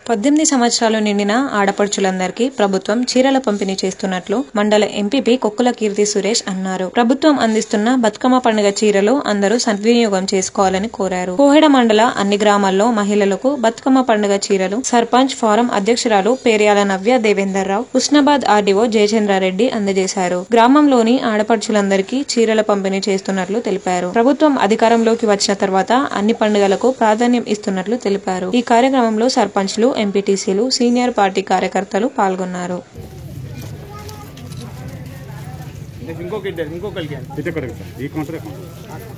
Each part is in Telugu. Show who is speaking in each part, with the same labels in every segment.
Speaker 1: పద్దెనిమిది సంవత్సరాలు నిండిన ఆడపడుచులందరికీ ప్రభుత్వం చీరల పంపిణీ చేస్తున్నట్లు మండల ఎంపీపీ కొక్కుల కీర్తి సురేష్ అన్నారు ప్రభుత్వం అందిస్తున్న బతుకమ్మ పండుగ చీరలు అందరూ సద్వినియోగం చేసుకోవాలని కోరారు కోహెడ మండల అన్ని గ్రామాల్లో మహిళలకు బతుకమ్మ పండుగ చీరలు సర్పంచ్ ఫారం అధ్యక్షురాలు పేర్యాల నవ్య దేవేందర్ రావు హుస్నాబాద్ ఆర్డీఓ జయచంద్రారెడ్డి అందజేశారు గ్రామంలోని ఆడపడుచులందరికీ చీరల పంపిణీ చేస్తున్నట్లు తెలిపారు ప్రభుత్వం అధికారంలోకి వచ్చిన తర్వాత అన్ని పండుగలకు ప్రాధాన్యం ఇస్తున్నట్లు తెలిపారు ఈ కార్యక్రమంలో సర్పంచ్లు ఎంపీటీసీలు సీనియర్ పార్టీ కార్యకర్తలు పాల్గొన్నారు
Speaker 2: ఇంకొక ఇద్దరు ఇంకొకరికి
Speaker 3: ఇటు ఎక్కడికి సార్ ఈ కౌంటర్ ఏ కౌంటర్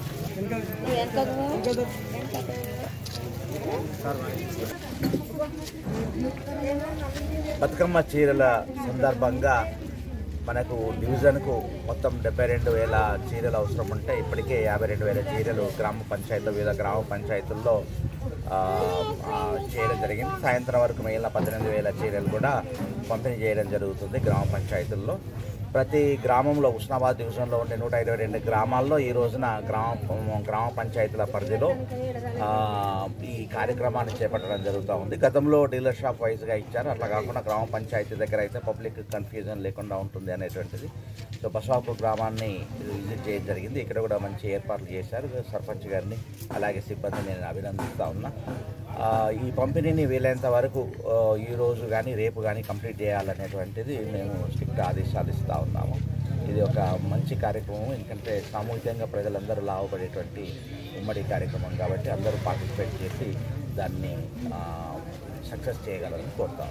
Speaker 4: బతుకమ్మ చీరల సందర్భంగా మనకు డివిజన్కు మొత్తం డెబ్బై రెండు వేల చీరలు అవసరం ఉంటే ఇప్పటికే యాభై రెండు వేల చీరలు గ్రామ పంచాయతీలో వివిధ గ్రామ పంచాయతీల్లో ఆ, ఆ, చేయడం జరిగింది సాయంత్రం వరకు మిగిలిన పద్దెనిమిది వేల చీరలు కూడా పంపిణీ చేయడం జరుగుతుంది గ్రామ పంచాయతీల్లో ప్రతి గ్రామంలో ఉస్నాబాద్ డివిజన్లో ఉండే నూట ఇరవై రెండు గ్రామాల్లో ఈ రోజున గ్రామ గ్రామ పంచాయతీల పరిధిలో ఆ, ఈ కార్యక్రమాన్ని చేపట్టడం జరుగుతూ ఉంది గతంలో డీలర్ షాప్ వైజ్గా ఇచ్చారు అట్లా కాకుండా గ్రామ పంచాయతీ దగ్గర అయితే పబ్లిక్ కన్ఫ్యూజన్ లేకుండా ఉంటుంది అనేటువంటిది సో బసవాపూర్ గ్రామాన్ని విజిట్ చేయడం జరిగింది ఇక్కడ కూడా మంచి ఏర్పాట్లు చేశారు సర్పంచ్ గారిని అలాగే సిబ్బందిని నేను అభినందిస్తా ఉన్నా ఆ, ఈ పంపిణీని వీలైనంత వరకు ఆ, ఈ రోజు కానీ రేపు కానీ కంప్లీట్ చేయాలనేటువంటిది మేము స్ట్రిక్ట్ ఆదేశాలు ఇస్తూ ఉన్నాము ఇది ఒక మంచి కార్యక్రమం ఎందుకంటే సామూహికంగా ప్రజలందరూ లాభపడేటువంటి ఉమ్మడి కార్యక్రమం కాబట్టి అందరూ పార్టిసిపేట్ చేసి దాన్ని సక్సెస్ చేయగలరని కోరుతాం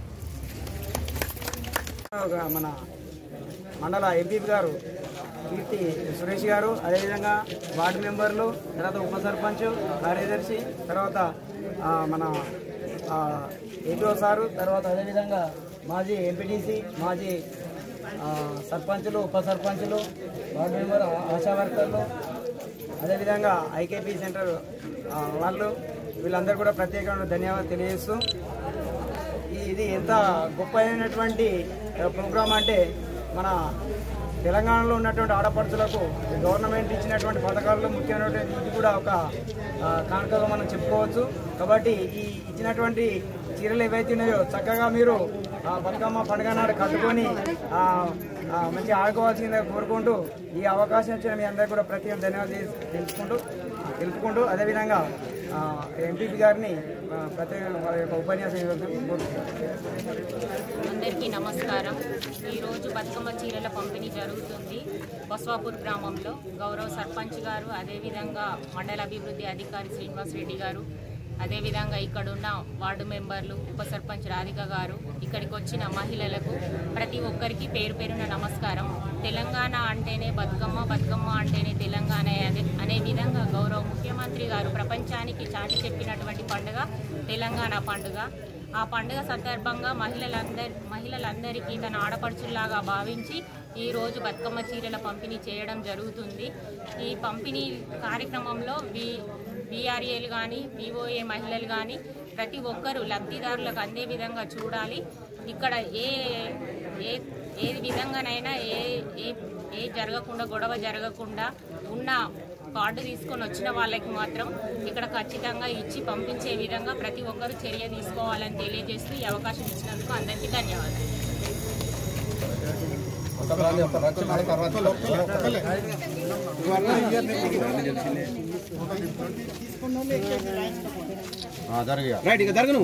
Speaker 2: ఒక మన మండల ఎంపీ గారు కీర్తి సురేష్ గారు అదేవిధంగా వార్డు మెంబర్లు తర్వాత ఉప సర్పంచ్ కార్యదర్శి తర్వాత ఆ, మన ఏపీఓ సారు తర్వాత అదేవిధంగా మాజీ ఎంపీటీసీ మాజీ ఆ, సర్పంచులు ఉప సర్పంచులు వార్డు మెంబర్ ఆశా వర్కర్లు అదేవిధంగా ఐకేపీ సెంటర్ ఆ, వాళ్ళు వీళ్ళందరూ కూడా ప్రత్యేకమైన ధన్యవాదాలు తెలియజేస్తూ ఈ- ఇది ఎంత గొప్ప అయినటువంటి ప్రోగ్రామ్ అంటే మన తెలంగాణలో ఉన్నటువంటి ఆడపడుచులకు గవర్నమెంట్ ఇచ్చినటువంటి పథకాల్లో ముఖ్యమైనటువంటి ఇది కూడా ఒక ఆ, కానుకగా మనం చెప్పుకోవచ్చు కాబట్టి ఈ ఇచ్చినటువంటి చీరలు ఏవైతే ఉన్నాయో చక్కగా మీరు ఆ, బతుకమ్మ పండుగ నాడు కట్టుకొని ఆ, ఆ, మంచిగా ఆడుకోవాల్సిందిగా కోరుకుంటూ ఈ అవకాశం ఇచ్చిన మీ అందరికీ కూడా ప్రత్యేక ధన్యవాదాలు తెలు- తెలుపుకుంటూ తెలుపుకుంటూ అదేవిధంగా ఎంపీపీ గారిని ఆ, ప్రత్యేక వారి యొక్క ఉపన్యాసం ఇవ్వాలని కోరుతున్నాను
Speaker 5: అందరికీ నమస్కారం ఈరోజు బతుకమ్మ చీరల పంపిణీ జరుగుతుంది బస్వాపూర్ గ్రామంలో గౌరవ సర్పంచ్ గారు అదేవిధంగా మండల అభివృద్ధి అధికారి శ్రీనివాస్ రెడ్డి గారు అదేవిధంగా ఇక్కడున్న వార్డు మెంబర్లు ఉప సర్పంచ్ రాధిక గారు ఇక్కడికి వచ్చిన మహిళలకు ప్రతి ఒక్కరికి పేరు పేరున నమస్కారం తెలంగాణ అంటేనే బతుకమ్మ బతుకమ్మ అంటేనే తెలంగాణ అనే అనే విధంగా గౌరవ ముఖ్యమంత్రి గారు ప్రపంచానికి చాటి చెప్పినటువంటి పండుగ తెలంగాణ పండుగ ఆ పండుగ సందర్భంగా మహిళలందరి మహిళలందరికీ తన ఆడపడుచుల్లాగా భావించి ఈ రోజు బతుకమ్మ చీరల పంపిణీ చేయడం జరుగుతుంది ఈ పంపిణీ కార్యక్రమంలో వి బీఆర్ఏలు కానీ విఓఏ మహిళలు కానీ ప్రతి ఒక్కరూ లబ్ధిదారులకు అందే విధంగా చూడాలి ఇక్కడ ఏ ఏ ఏ విధంగానైనా ఏ ఏ ఏ జరగకుండా గొడవ జరగకుండా ఉన్న కార్డు తీసుకొని వచ్చిన వాళ్ళకి మాత్రం ఇక్కడ ఖచ్చితంగా ఇచ్చి పంపించే విధంగా ప్రతి ఒక్కరూ చర్య తీసుకోవాలని తెలియజేస్తూ ఈ అవకాశం ఇచ్చినందుకు అందరికీ ధన్యవాదాలు
Speaker 3: రైట్ ఇక జరగను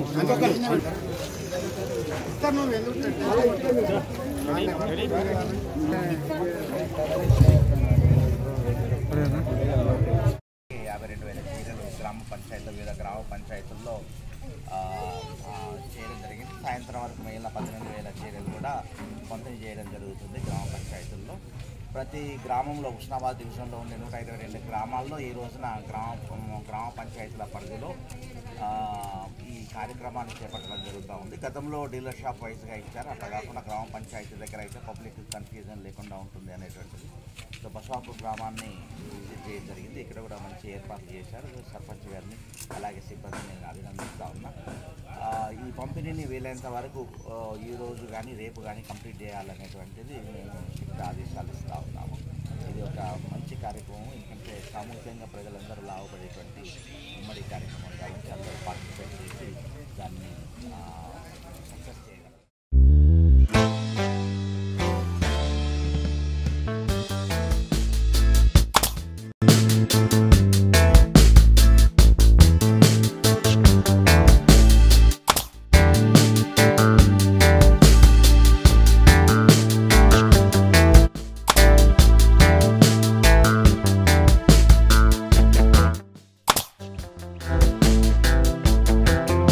Speaker 4: యాభై రెండు వేల చీరలు గ్రామ పంచాయతీలో వివిధ గ్రామ పంచాయతీల్లో ఆ, ఆ, చేయడం జరిగింది సాయంత్రం వరకు మిగిలిన పద్దెనిమిది వేల చీరలు కూడా పంపిణీ చేయడం జరుగుతుంది గ్రామ పంచాయతీల్లో ప్రతి గ్రామంలో ఉస్నాబాద్ డివిజన్లో ఉండే నూట ఇరవై రెండు గ్రామాల్లో ఈ రోజున గ్రామ గ్రామ పంచాయతీల పరిధిలో ఆ, ఈ కార్యక్రమాన్ని చేపట్టడం జరుగుతూ ఉంది గతంలో డీలర్ షాప్ వైజ్గా ఇచ్చారు అట్లా కాకుండా గ్రామ పంచాయతీ దగ్గర అయితే పబ్లిక్ కన్ఫ్యూజన్ లేకుండా ఉంటుంది అనేటువంటిది సో బసవాపూర్ గ్రామాన్ని విజిట్ చేయడం జరిగింది ఇక్కడ కూడా మంచి ఏర్పాట్లు చేశారు సర్పంచ్ గారిని అలాగే సిబ్బందిని నేను అభినందిస్తా ఉన్నా ఆ, ఈ పంపిణీని వీలైనంత వరకు ఆ, ఈ రోజు కానీ రేపు కానీ కంప్లీట్ చేయాలనేటువంటిది మేము స్ట్రిక్ట్ ఆదేశాలు ఇస్తూ ఉన్నాము ఇది ఒక మంచి కార్యక్రమం ఎందుకంటే సామూహికంగా ప్రజలందరూ లాభపడేటువంటి